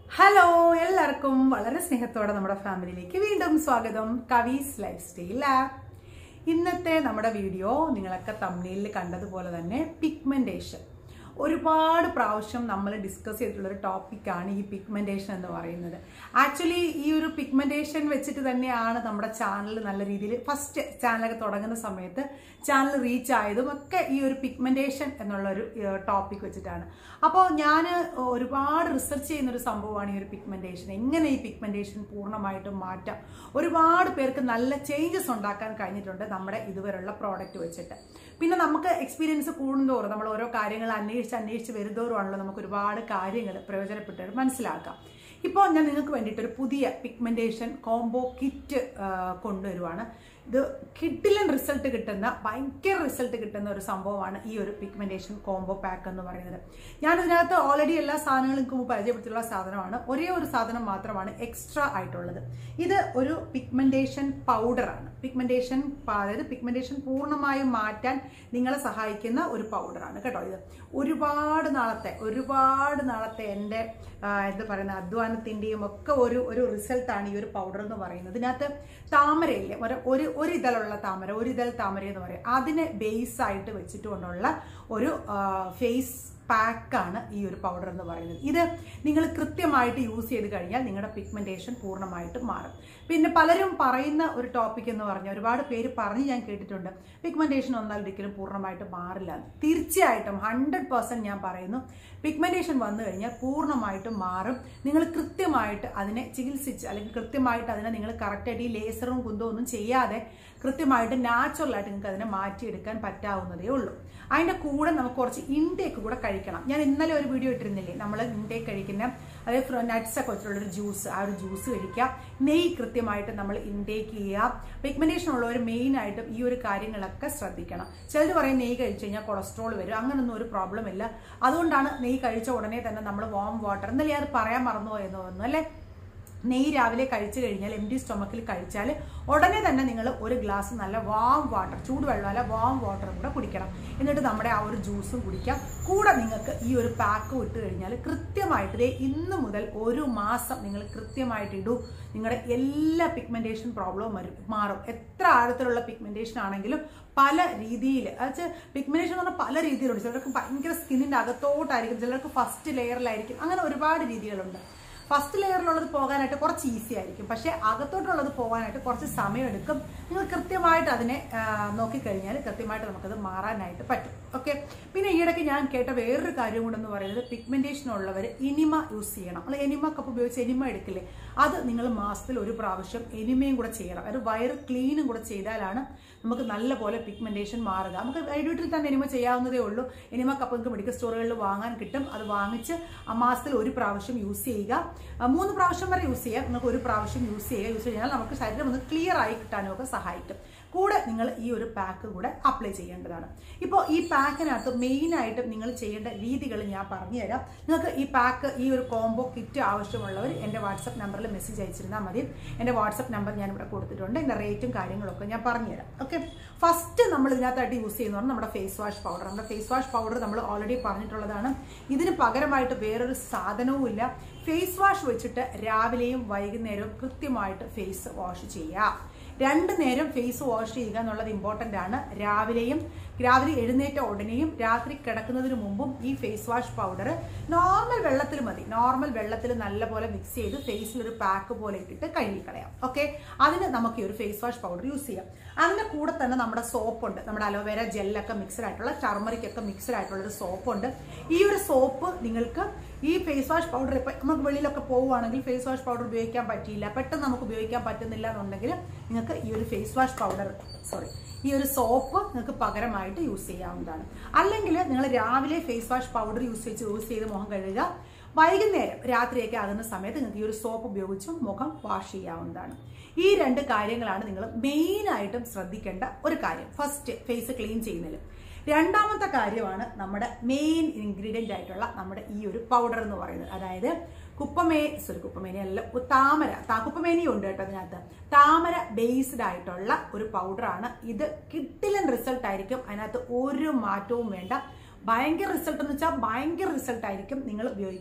Hello എല്ലാവർക്കും വളരെ സ്നേഹത്തോടെ നമ്മുടെ ഫാമിലിയിലേക്ക് വീണ്ടും സ്വാഗതം കവീസ് ലൈഫ് സ്റ്റൈൽ ആപ്പ് ഇന്നത്തെ നമ്മുടെ വീഡിയോ നിങ്ങളൊക്കെ തമ്മിലിൽ കണ്ടതുപോലെ തന്നെ പിഗ്മെന്റേഷൻ ഒരുപാട് പ്രാവശ്യം നമ്മൾ ഡിസ്കസ് ചെയ്തിട്ടുള്ള ഒരു ടോപ്പിക്കാണ് ഈ പിഗ്മെന്റേഷൻ എന്ന് പറയുന്നത് ആക്ച്വലി ഈ ഒരു പിഗ്മെന്റേഷൻ വെച്ചിട്ട് തന്നെയാണ് നമ്മുടെ ചാനൽ നല്ല രീതിയിൽ ഫസ്റ്റ് ചാനലൊക്കെ തുടങ്ങുന്ന സമയത്ത് ചാനൽ റീച്ച് ആയതും ഒക്കെ ഈ ഒരു പിഗ്മെന്റേഷൻ എന്നുള്ള ഒരു ടോപ്പിക് വെച്ചിട്ടാണ് അപ്പോൾ ഞാൻ ഒരുപാട് റിസർച്ച് ചെയ്യുന്ന ഒരു സംഭവമാണ് ഈ ഒരു പിഗ്മെന്റേഷൻ എങ്ങനെ ഈ പിഗ്മെന്റേഷൻ പൂർണ്ണമായിട്ടും മാറ്റാം ഒരുപാട് പേർക്ക് നല്ല ചേഞ്ചസ് ഉണ്ടാക്കാൻ കഴിഞ്ഞിട്ടുണ്ട് നമ്മുടെ ഇതുവരെയുള്ള പ്രോഡക്റ്റ് വെച്ചിട്ട് പിന്നെ നമുക്ക് എക്സ്പീരിയൻസ് കൂടുന്തോറും നമ്മൾ ഓരോ കാര്യങ്ങൾ അന്വേഷിച്ച് അന്വേഷിച്ച് വരുന്തോറുമാണല്ലോ നമുക്ക് ഒരുപാട് കാര്യങ്ങൾ പ്രയോജനപ്പെട്ട് മനസ്സിലാക്കാം ഇപ്പോൾ ഞാൻ നിങ്ങൾക്ക് വേണ്ടിയിട്ട് ഒരു പുതിയ പിഗ്മെന്റേഷൻ കോംബോ കിറ്റ് കൊണ്ടുവരുവാണ് ഇത് കിഡിലൻ റിസൾട്ട് കിട്ടുന്ന ഭയങ്കര റിസൾട്ട് കിട്ടുന്ന ഒരു സംഭവമാണ് ഈ ഒരു പിഗ്മെന്റേഷൻ കോംബോ പാക്ക് എന്ന് പറയുന്നത് ഞാൻ ഇതിനകത്ത് ഓൾറെഡി എല്ലാ സാധനങ്ങളും നിങ്ങൾക്ക് പരിചയപ്പെടുത്തിയുള്ള സാധനമാണ് ഒരേ ഒരു സാധനം മാത്രമാണ് എക്സ്ട്രാ ആയിട്ടുള്ളത് ഇത് ഒരു പിഗ്മെന്റേഷൻ പൗഡറാണ് പിഗ്മെന്റേഷൻ അതായത് പിഗ്മെന്റേഷൻ പൂർണ്ണമായും മാറ്റാൻ നിങ്ങളെ സഹായിക്കുന്ന ഒരു പൗഡറാണ് കേട്ടോ ഇത് ഒരുപാട് നാളത്തെ ഒരുപാട് നാളത്തെ എൻ്റെ എന്താ പറയുന്ന അധ്വാനത്തിൻ്റെയും ഒക്കെ ഒരു ഒരു റിസൾട്ടാണ് ഈ ഒരു പൗഡർ എന്ന് പറയുന്നത് ഇതിനകത്ത് താമരയില്ലേ ഒരു ഒരു ഒരു ഇതളുള്ള താമര ഒരു ഇതൾ താമര എന്ന് പറയും അതിനെ ബേസ് ആയിട്ട് വെച്ചിട്ടുകൊണ്ടുള്ള ഒരു ഫേസ് പാക്കാണ് ഈ ഒരു പൗഡർ എന്ന് പറയുന്നത് ഇത് നിങ്ങൾ കൃത്യമായിട്ട് യൂസ് ചെയ്ത് കഴിഞ്ഞാൽ നിങ്ങളുടെ പിഗ്മെന്റേഷൻ പൂർണ്ണമായിട്ടും മാറും പിന്നെ പലരും പറയുന്ന ഒരു ടോപ്പിക് എന്ന് പറഞ്ഞാൽ ഒരുപാട് പേര് പറഞ്ഞ് ഞാൻ കേട്ടിട്ടുണ്ട് പിഗ്മെന്റേഷൻ വന്നാൽ ഒരിക്കലും പൂർണ്ണമായിട്ട് മാറില്ല തീർച്ചയായിട്ടും ഹൺഡ്രഡ് പെർസെന്റ് ഞാൻ പറയുന്നു പിഗ്മെന്റേഷൻ വന്നു കഴിഞ്ഞാൽ പൂർണ്ണമായിട്ടും മാറും നിങ്ങൾ കൃത്യമായിട്ട് അതിനെ ചികിത്സിച്ച് അല്ലെങ്കിൽ കൃത്യമായിട്ട് അതിനെ നിങ്ങൾ കറക്റ്റായിട്ട് ഈ ലേസറും കുന്തവും ഒന്നും ചെയ്യാതെ കൃത്യമായിട്ട് നാച്ചുറലായിട്ട് നിങ്ങൾക്ക് അതിനെ മാറ്റിയെടുക്കാൻ പറ്റാവുന്നതേ ഉള്ളൂ അതിൻ്റെ കൂടെ നമുക്ക് കുറച്ച് ഇൻടേക്ക് കൂടെ കഴിക്കണം ഞാൻ ഇന്നലെ ഒരു വീഡിയോ ഇട്ടിരുന്നില്ലേ നമ്മൾ ഇൻടേക്ക് കഴിക്കുന്ന അതായത് നട്ട്സ് ഒക്കെ വെച്ചിട്ടുള്ളൊരു ജ്യൂസ് ആ ഒരു ജ്യൂസ് കഴിക്കുക നെയ്യ് കൃത്യമായിട്ട് നമ്മൾ ഇൻടേക്ക് ചെയ്യുക പിഗ്മെന്റേഷൻ ഉള്ളവർ മെയിൻ ആയിട്ടും ഈ ഒരു കാര്യങ്ങളൊക്കെ ശ്രദ്ധിക്കണം ചിലർ പറയും നെയ്യ് കഴിച്ചു കഴിഞ്ഞാൽ കൊളസ്ട്രോൾ വരും അങ്ങനൊന്നും ഒരു പ്രോബ്ലം ഇല്ല അതുകൊണ്ടാണ് നെയ്യ് കഴിച്ച ഉടനെ തന്നെ നമ്മൾ വാം വാട്ടർ എന്നല്ലേ അത് പറയാൻ മറന്നുപോയെന്ന് തോന്നുന്നു അല്ലേ നെയ്യ് രാവിലെ കഴിച്ചു കഴിഞ്ഞാൽ എം ഡി സ്റ്റൊമക്കിൽ കഴിച്ചാൽ ഉടനെ തന്നെ നിങ്ങൾ ഒരു ഗ്ലാസ് നല്ല വാം വാട്ടർ ചൂടുവെള്ളമല്ല വാം വാട്ടറും കൂടെ കുടിക്കണം എന്നിട്ട് നമ്മുടെ ആ ഒരു ജ്യൂസും കുടിക്കാം കൂടെ നിങ്ങൾക്ക് ഈ ഒരു പാക്ക് ഇട്ട് കഴിഞ്ഞാൽ കൃത്യമായിട്ട് ദേ ഇന്ന് മുതൽ ഒരു മാസം നിങ്ങൾ കൃത്യമായിട്ട് ഇടൂ നിങ്ങളുടെ എല്ലാ പിഗ്മെന്റേഷൻ പ്രോബ്ലവും വരും മാറും എത്ര ആഴത്തിലുള്ള പിഗ്മെന്റേഷൻ ആണെങ്കിലും പല രീതിയിൽ അതായത് പിഗ്മെന്റേഷൻ എന്ന് പറഞ്ഞാൽ പല രീതിയിലുണ്ട് ചിലർക്ക് ഭയങ്കര സ്കിന്നിന്റെ അകത്തോട്ടായിരിക്കും ചിലർക്ക് ഫസ്റ്റ് ലെയറിലായിരിക്കും അങ്ങനെ ഒരുപാട് രീതികളുണ്ട് ഫസ്റ്റ് ലെയറിലുള്ളത് പോകാനായിട്ട് കുറച്ച് ഈസി ആയിരിക്കും പക്ഷേ അകത്തോട്ടുള്ളത് പോകാനായിട്ട് കുറച്ച് സമയമെടുക്കും നിങ്ങൾ കൃത്യമായിട്ട് അതിനെ നോക്കിക്കഴിഞ്ഞാൽ കൃത്യമായിട്ട് നമുക്കത് മാറാനായിട്ട് പറ്റും ഓക്കെ പിന്നെ ഈയിടയ്ക്ക് ഞാൻ കേട്ട വേറൊരു കാര്യം കൊണ്ടെന്ന് പറയുന്നത് പിഗ്മെന്റേഷൻ ഉള്ളവർ എനിമ യൂസ് ചെയ്യണം നമ്മൾ എനിമ കപ്പ് ഉപയോഗിച്ച് എനിമ എടുക്കില്ലേ അത് നിങ്ങൾ മാസത്തിൽ ഒരു പ്രാവശ്യം എനിമയും കൂടെ ചെയ്യണം അത് വയറ് ക്ലീനും കൂടെ ചെയ്താലാണ് നമുക്ക് നല്ലപോലെ പിഗ്മെന്റേഷൻ മാറുക നമുക്ക് വീട്ടിൽ തന്നെ എനിമ ചെയ്യാവുന്നതേ ഉള്ളൂ എനിമ കപ്പ് നമുക്ക് മെഡിക്കൽ സ്റ്റോറുകളിൽ വാങ്ങാൻ കിട്ടും അത് വാങ്ങിച്ച് ആ മാസത്തിൽ ഒരു പ്രാവശ്യം യൂസ് ചെയ്യുക മൂന്ന് പ്രാവശ്യം വരെ യൂസ് ചെയ്യാം നമുക്ക് ഒരു പ്രാവശ്യം യൂസ് ചെയ്യുക യൂസ് ചെയ്താൽ നമുക്ക് ശരീരം ഒന്ന് ക്ലിയർ ആയി കിട്ടാനും ഒക്കെ സഹായിക്കും കൂടെ നിങ്ങൾ ഈ ഒരു പാക്ക് കൂടെ അപ്ലൈ ചെയ്യേണ്ടതാണ് ഇപ്പോൾ ഈ പാക്കിനകത്ത് മെയിനായിട്ടും നിങ്ങൾ ചെയ്യേണ്ട രീതികൾ ഞാൻ പറഞ്ഞുതരാം നിങ്ങൾക്ക് ഈ പാക്ക് ഈ ഒരു കോംബോ കിറ്റ് ആവശ്യമുള്ളവർ എൻ്റെ വാട്സപ്പ് നമ്പറിൽ മെസ്സേജ് അയച്ചിരുന്നാൽ മതി എൻ്റെ വാട്സപ്പ് നമ്പർ ഞാൻ ഇവിടെ കൊടുത്തിട്ടുണ്ട് എൻ്റെ റേറ്റും കാര്യങ്ങളൊക്കെ ഞാൻ പറഞ്ഞുതരാം ഓക്കെ ഫസ്റ്റ് നമ്മൾ ഇതിനകത്തായിട്ട് യൂസ് ചെയ്യുന്ന നമ്മുടെ ഫേസ് വാഷ് പൗഡർ നമ്മുടെ ഫേസ് വാഷ് പൗഡർ നമ്മൾ ഓൾറെഡി പറഞ്ഞിട്ടുള്ളതാണ് ഇതിന് പകരമായിട്ട് വേറൊരു സാധനവും ഇല്ല ഫേസ് വാഷ് വെച്ചിട്ട് രാവിലെയും വൈകുന്നേരവും കൃത്യമായിട്ട് ഫേസ് വാഷ് ചെയ്യുക രണ്ട് നേരം ഫേസ് വാഷ് ചെയ്യുക എന്നുള്ളത് ഇമ്പോർട്ടൻ്റ് ആണ് രാവിലെയും രാവിലെ എഴുന്നേറ്റ ഉടനെയും രാത്രി കിടക്കുന്നതിന് മുമ്പും ഈ ഫേസ് വാഷ് പൗഡർ നോർമൽ വെള്ളത്തിൽ മതി നോർമൽ വെള്ളത്തിൽ നല്ലപോലെ മിക്സ് ചെയ്ത് ഫേസിൽ ഒരു പാക്ക് പോലെ ഇട്ടിട്ട് കഴുകിക്കളയാം ഓക്കെ അതിന് നമുക്ക് ഈ ഒരു ഫേസ് വാഷ് പൗഡർ യൂസ് ചെയ്യാം അതിന്റെ കൂടെ തന്നെ നമ്മുടെ സോപ്പുണ്ട് നമ്മുടെ അലോവേര ജെല്ലൊക്കെ മിക്സഡ് ആയിട്ടുള്ള ടർമറിക് ഒക്കെ മിക്സഡ് ആയിട്ടുള്ള ഒരു സോപ്പുണ്ട് ഈ ഒരു സോപ്പ് നിങ്ങൾക്ക് ഈ ഫേസ് വാഷ് പൗഡർ ഇപ്പം നമുക്ക് വെളിയിലൊക്കെ പോവുകയാണെങ്കിൽ ഫേസ് വാഷ് പൗഡർ ഉപയോഗിക്കാൻ പറ്റിയില്ല പെട്ടെന്ന് നമുക്ക് ഉപയോഗിക്കാൻ പറ്റുന്നില്ല എന്നുണ്ടെങ്കിൽ നിങ്ങൾക്ക് ഈ ഒരു ഫേസ് വാഷ് പൗഡർ സോറി ഈ ഒരു സോപ്പ് നിങ്ങൾക്ക് പകരമായിട്ട് യൂസ് ചെയ്യാവുന്നതാണ് അല്ലെങ്കിൽ നിങ്ങൾ രാവിലെ ഫേസ് വാഷ് പൗഡർ യൂസ് ചെയ്ത് യൂസ് ചെയ്ത് മുഖം കഴുകുക വൈകുന്നേരം രാത്രിയൊക്കെ ആകുന്ന സമയത്ത് നിങ്ങൾക്ക് ഈ ഒരു സോപ്പ് ഉപയോഗിച്ചും മുഖം വാഷ് ചെയ്യാവുന്നതാണ് ഈ രണ്ട് കാര്യങ്ങളാണ് നിങ്ങൾ മെയിനായിട്ടും ശ്രദ്ധിക്കേണ്ട ഒരു കാര്യം ഫസ്റ്റ് ഫേസ് ക്ലീൻ ചെയ്യുന്നതിൽ രണ്ടാമത്തെ കാര്യമാണ് നമ്മുടെ മെയിൻ ഇൻഗ്രീഡിയൻ്റ് ആയിട്ടുള്ള നമ്മുടെ ഈ ഒരു പൗഡർ എന്ന് പറയുന്നത് അതായത് കുപ്പമേ സോറി കുപ്പമേനി അല്ല ഉ- താമര താ- കുപ്പമേനിയും ഉണ്ട് കേട്ടോ അതിനകത്ത് താമര ബേസ്ഡ് ആയിട്ടുള്ള ഒരു പൗഡറാണ് ഇത് കിട്ടിലൻ റിസൾട്ട് ആയിരിക്കും അതിനകത്ത് ഒരു മാറ്റവും വേണ്ട ഭയങ്കര റിസൾട്ട് എന്ന് വെച്ചാൽ ഭയങ്കര റിസൾട്ട് ആയിരിക്കും നിങ്ങൾ ഉപയോഗിക്കുക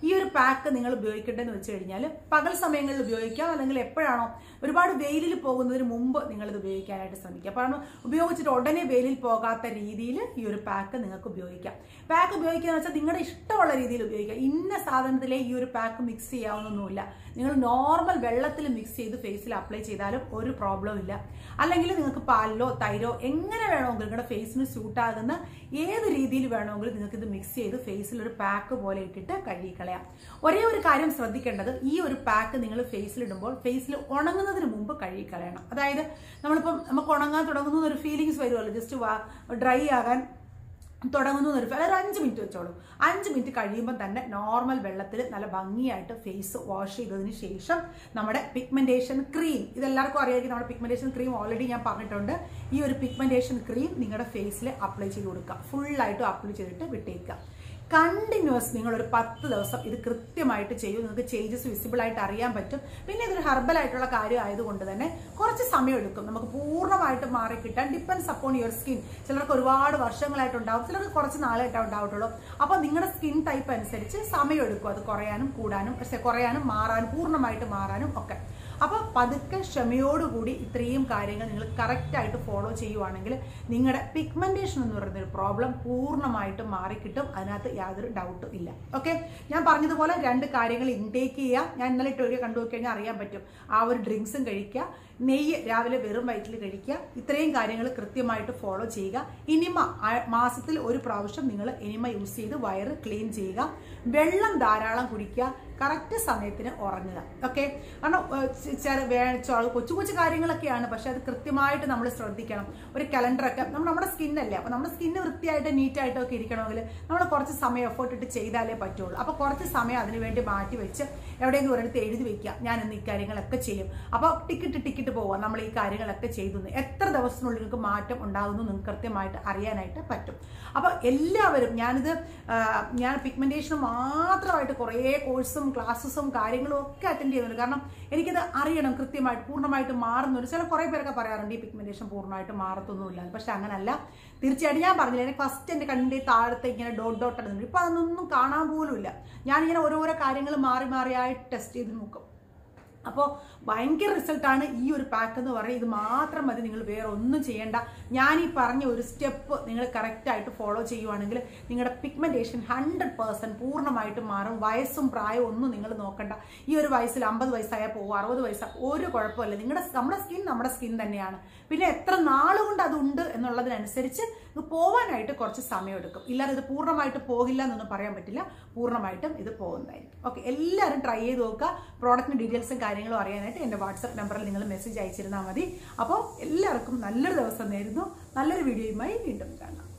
ഈ ഒരു പാക്ക് നിങ്ങൾ ഉപയോഗിക്കേണ്ടതെന്ന് വെച്ച് കഴിഞ്ഞാൽ പകൽ സമയങ്ങളിൽ ഉപയോഗിക്കാം അല്ലെങ്കിൽ എപ്പോഴാണോ ഒരുപാട് വെയിലിൽ പോകുന്നതിന് മുമ്പ് നിങ്ങൾ ഇത് ഉപയോഗിക്കാനായിട്ട് ശ്രമിക്കുക കാരണം ഉപയോഗിച്ചിട്ട് ഉടനെ വെയിലിൽ പോകാത്ത രീതിയിൽ ഈ ഒരു പാക്ക് നിങ്ങൾക്ക് ഉപയോഗിക്കാം പാക്ക് ഉപയോഗിക്കുക എന്ന് വെച്ചാൽ നിങ്ങളുടെ ഇഷ്ടമുള്ള രീതിയിൽ ഉപയോഗിക്കാം ഇന്ന സാധനത്തിലെ ഈ ഒരു പാക്ക് മിക്സ് ചെയ്യാവുന്നൊന്നുമില്ല നിങ്ങൾ നോർമൽ വെള്ളത്തിൽ മിക്സ് ചെയ്ത് ഫേസിൽ അപ്ലൈ ചെയ്താലും ഒരു പ്രോബ്ലം ഇല്ല അല്ലെങ്കിൽ നിങ്ങൾക്ക് പാലിലോ തൈരോ എങ്ങനെ വേണമെങ്കിലും നിങ്ങളുടെ ഫേസിന് സ്യൂട്ട് ആകുന്ന ഏത് രീതിയിൽ വേണമെങ്കിലും നിങ്ങൾക്ക് ഇത് മിക്സ് ചെയ്ത് ഫേസിൽ ഒരു പാക്ക് പോലെ ഇട്ടിട്ട് കഴുകിക്കളയാം ഒരേ ഒരു കാര്യം ശ്രദ്ധിക്കേണ്ടത് ഈ ഒരു പാക്ക് നിങ്ങൾ ഫേസിൽ ഇടുമ്പോൾ ഫേസിൽ ഉണങ്ങുന്നതിന് മുമ്പ് കഴുകിക്കളയണം അതായത് നമ്മളിപ്പം നമുക്ക് ഉണങ്ങാൻ തുടങ്ങുന്ന ഒരു ഫീലിങ്സ് വരുമല്ലോ ജസ്റ്റ് ഡ്രൈ ആകാൻ തുടങ്ങുന്നു ഒരു ഒരു അഞ്ച് മിനിറ്റ് വെച്ചോളൂ അഞ്ച് മിനിറ്റ് കഴിയുമ്പോൾ തന്നെ നോർമൽ വെള്ളത്തിൽ നല്ല ഭംഗിയായിട്ട് ഫേസ് വാഷ് ചെയ്തതിന് ശേഷം നമ്മുടെ പിഗ്മെന്റേഷൻ ക്രീം ഇതെല്ലാവർക്കും അറിയാമെങ്കിൽ നമ്മുടെ പിഗ്മെന്റേഷൻ ക്രീം ഓൾറെഡി ഞാൻ പറഞ്ഞിട്ടുണ്ട് ഈ ഒരു പിഗ്മെന്റേഷൻ ക്രീം നിങ്ങളുടെ ഫേസിൽ അപ്ലൈ ചെയ്ത് കൊടുക്കുക ഫുള്ളായിട്ട് അപ്ലൈ ചെയ്തിട്ട് വിട്ടേക്കുക കണ്ടിന്യൂസ് നിങ്ങൾ ഒരു പത്ത് ദിവസം ഇത് കൃത്യമായിട്ട് ചെയ്യും നിങ്ങൾക്ക് ചേഞ്ചസ് വിസിബിൾ ആയിട്ട് അറിയാൻ പറ്റും പിന്നെ ഇതൊരു ഹെർബൽ ആയിട്ടുള്ള കാര്യം ആയതുകൊണ്ട് തന്നെ കുറച്ച് സമയം എടുക്കും നമുക്ക് പൂർണ്ണമായിട്ട് മാറി കിട്ടാൻ ഡിപ്പെൻസ് അപ്പോൺ യുവർ സ്കിൻ ചിലർക്ക് ഒരുപാട് വർഷങ്ങളായിട്ട് ഉണ്ടാവും ചിലർക്ക് കുറച്ച് നാളായിട്ടേ ഉണ്ടാവട്ടുള്ളൂ അപ്പോൾ നിങ്ങളുടെ സ്കിൻ ടൈപ്പ് അനുസരിച്ച് സമയം എടുക്കും അത് കുറയാനും കൂടാനും പക്ഷേ കുറയാനും മാറാനും പൂർണ്ണമായിട്ട് മാറാനും ഒക്കെ അപ്പോൾ പതുക്കെ ക്ഷമയോടുകൂടി ഇത്രയും കാര്യങ്ങൾ നിങ്ങൾ കറക്റ്റായിട്ട് ഫോളോ ചെയ്യുവാണെങ്കിൽ നിങ്ങളുടെ പിഗ്മെന്റേഷൻ എന്ന് പറയുന്ന ഒരു പ്രോബ്ലം പൂർണ്ണമായിട്ടും മാറിക്കിട്ടും അതിനകത്ത് യാതൊരു ഡൗട്ടും ഇല്ല ഓക്കെ ഞാൻ പറഞ്ഞതുപോലെ രണ്ട് കാര്യങ്ങൾ ഇൻടേക്ക് ചെയ്യുക ഞാൻ ഇന്നലെ ഇട്ട് വീഡിയോ കണ്ടു കഴിഞ്ഞാൽ അറിയാൻ പറ്റും ആ ഒരു ഡ്രിങ്ക്സും കഴിക്കുക നെയ്യ് രാവിലെ വെറും വയറ്റിൽ കഴിക്കുക ഇത്രയും കാര്യങ്ങൾ കൃത്യമായിട്ട് ഫോളോ ചെയ്യുക ഇനിമ ആ- മാസത്തിൽ ഒരു പ്രാവശ്യം നിങ്ങൾ ഇനിമ യൂസ് ചെയ്ത് വയറ് ക്ലീൻ ചെയ്യുക വെള്ളം ധാരാളം കുടിക്കുക കറക്റ്റ് സമയത്തിന് ഉറങ്ങുക ഓക്കെ കാരണം ഏഹ്, ചെ- ചെറു വേ- ചോ- കൊച്ചു കൊച്ചു കാര്യങ്ങളൊക്കെയാണ് പക്ഷെ അത് കൃത്യമായിട്ട് നമ്മൾ ശ്രദ്ധിക്കണം ഒരു കലണ്ടറൊക്കെ നമ്മൾ നമ്മുടെ സ്കിന്നല്ലേ അപ്പൊ നമ്മുടെ സ്കിന്ന് വൃത്തിയായിട്ട് നീറ്റായിട്ടും ഒക്കെ ഇരിക്കണമെങ്കിൽ നമ്മൾ കുറച്ച് സമയം എഫേർട്ട് ഇട്ട് ചെയ്താലേ പറ്റുള്ളൂ അപ്പൊ കുറച്ച് സമയം അതിന് വേണ്ടി മാറ്റി വെച്ച് എവിടെയെങ്കിലും ഒരിടത്ത് എഴുതി വെക്കുക ഞാൻ ഇന്ന് ഈ കാര്യങ്ങളൊക്കെ ചെയ്യും അപ്പോൾ ടിക്കറ്റ് ടിക്കറ്റ് പോവാം നമ്മൾ ഈ കാര്യങ്ങളൊക്കെ ചെയ്തു എന്ന്. എത്ര ദിവസത്തിനുള്ളിൽ നിങ്ങൾക്ക് മാറ്റം ഉണ്ടാകുന്നു നിങ്ങൾക്ക് കൃത്യമായിട്ട് അറിയാനായിട്ട് പറ്റും അപ്പോൾ എല്ലാവരും ഞാനിത് ആ, ഞാൻ പിഗ്മെന്റേഷൻ മാത്രമായിട്ട് കുറേ കോഴ്സും ക്ലാസ്സസും കാര്യങ്ങളും ഒക്കെ അറ്റൻഡ് ചെയ്യുന്നുണ്ട് കാരണം എനിക്കത് അറിയണം കൃത്യമായിട്ട് പൂർണ്ണമായിട്ട് മാറുന്നുണ്ട് ചില കുറേ പേരൊക്കെ പറയാറുണ്ട് ഈ പിഗ്മെന്റേഷൻ പൂർണ്ണമായിട്ട് മാറത്തൊന്നുമില്ല പക്ഷെ അങ്ങനല്ല തീർച്ചയായിട്ടും ഞാൻ പറഞ്ഞില്ല എനിക്ക് ഫസ്റ്റ് എൻ്റെ കണ്ണിൻ്റെ താഴത്തെ ഇങ്ങനെ ഡോട്ട് ഡോട്ട് ഇടുന്നുണ്ട് ഇപ്പം അതൊന്നും കാണാൻ പോലും ഇല്ല ഞാനിങ്ങനെ ഓരോരോ കാര്യങ്ങൾ മാറി മാറിയായിട്ട് ടെസ്റ്റ് ചെയ്ത് നോക്കും അപ്പോൾ ഭയങ്കര റിസൾട്ടാണ് ഈ ഒരു പാക്ക് എന്ന് പറയുന്നത് ഇത് മാത്രം മതി നിങ്ങൾ വേറെ ഒന്നും ചെയ്യേണ്ട ഞാൻ ഈ പറഞ്ഞ ഒരു സ്റ്റെപ്പ് നിങ്ങൾ കറക്റ്റായിട്ട് ഫോളോ ചെയ്യുവാണെങ്കിൽ നിങ്ങളുടെ പിഗ്മെന്റേഷൻ ഹൺഡ്രഡ് പേഴ്സൻറ്റ് പൂർണ്ണമായിട്ടും മാറും വയസ്സും പ്രായവും ഒന്നും നിങ്ങൾ നോക്കണ്ട ഈ ഒരു വയസ്സിൽ അമ്പത് വയസ്സായാൽ പോകും അറുപത് വയസ്സാ ഒരു കുഴപ്പമില്ല നിങ്ങളുടെ നമ്മുടെ സ്കിൻ നമ്മുടെ സ്കിൻ തന്നെയാണ് പിന്നെ എത്ര നാളുകൊണ്ട് അതുണ്ട് എന്നുള്ളതിനനുസരിച്ച് ഇത് പോവാനായിട്ട് കുറച്ച് സമയമെടുക്കും ഇല്ലാതെ ഇത് പൂർണ്ണമായിട്ട് പോകില്ല എന്നൊന്നും പറയാൻ പറ്റില്ല പൂർണ്ണമായിട്ടും ഇത് പോകുന്നതായിരിക്കും ഓക്കെ എല്ലാവരും ട്രൈ ചെയ്ത് നോക്കുക പ്രോഡക്റ്റിന് ഡീറ്റെയിൽസും കാര്യങ്ങളും അറിയാനായിട്ട് എൻ്റെ വാട്സപ്പ് നമ്പറിൽ നിങ്ങൾ മെസ്സേജ് അയച്ചിരുന്നാൽ മതി അപ്പോൾ എല്ലാവർക്കും നല്ലൊരു ദിവസം നേരുന്നു നല്ലൊരു വീഡിയോയുമായി വീണ്ടും കാണാം